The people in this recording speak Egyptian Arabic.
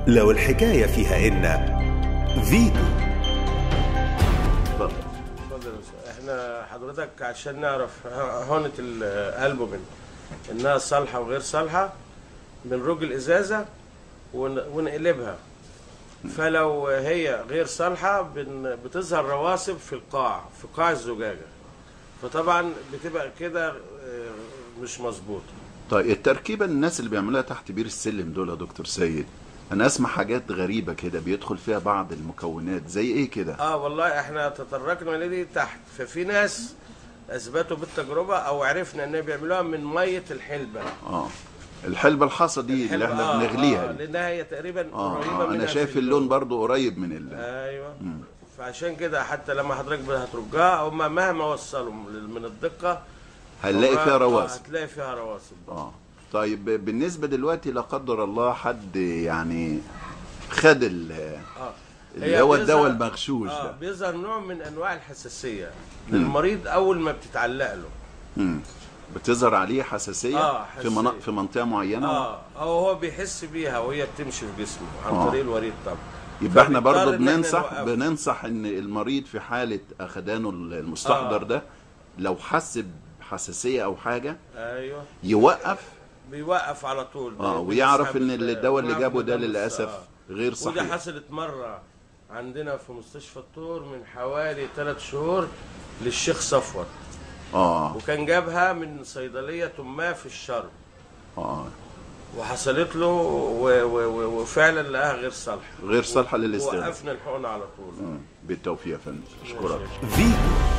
لو الحكاية فيها إن فيتو اتفضل اتفضل يا أستاذ. احنا حضرتك عشان نعرف هونة الالبومين انها صالحة وغير صالحة بنرج الازازة ون- ونقلبها فلو هي غير صالحة بن- بتظهر رواسب في القاع في قاع الزجاجة فطبعا بتبقى كده آه، مش مظبوطة طيب التركيبه الناس اللي بيعملوها تحت بير السلم دول يا دكتور سيد انا اسمع حاجات غريبه كده بيدخل فيها بعض المكونات زي ايه كده اه والله احنا تطرقنا لدي تحت ففي ناس اثبتوا بالتجربة او عرفنا ان بيعملوها من مية الحلبة اه الحلبة الحصى دي اللي الحلبة- احنا آه، بنغليها آه دي لانها هي تقريبا اه, قريبه آه انا منها شايف في اللون برضو قريب من ال... ايوه فعشان كده حتى لما حضرتك هترجها هم مهما وصلوا من الدقه هنلاقي هو- فيها آه، رواسب هتلاقي فيها رواسب اه طيب بالنسبه دلوقتي لا قدر الله حد يعني خد ال- اه اللي هي هو بيظهر- الدواء المغشوش اه ده بيظهر نوع من انواع الحساسيه للمريض اول ما بتتعلق له مم. بتظهر عليه حساسيه آه، في من... حساسية. في منطقه معينه اه او هو بيحس بيها وهي بتمشي في جسمه عن آه. طريق الوريد طبعا يبقى احنا فبنضطر برضو إن إحنا بننصح نوقفه. بننصح ان المريض في حاله اخدانه المستحضر آه. ده لو حس بحساسيه او حاجه ايوه يوقف بيوقف على طول اه بي- ويعرف بيسحب ان ال- الدواء اللي بيوقف جابه ده قدام للاسف الساعة. غير ودي صحيح حصلت مرة عندنا في مستشفى الطور من حوالي ثلاث شهور للشيخ صفوت اه وكان جابها من صيدلية ما في الشرق اه وحصلت له و- و- و- وفعلا لقاها غير صالحة غير صالحة للاستخدام. وقفنا الحقن على طول مم. بالتوفيق يا فندم اشكرك فيتو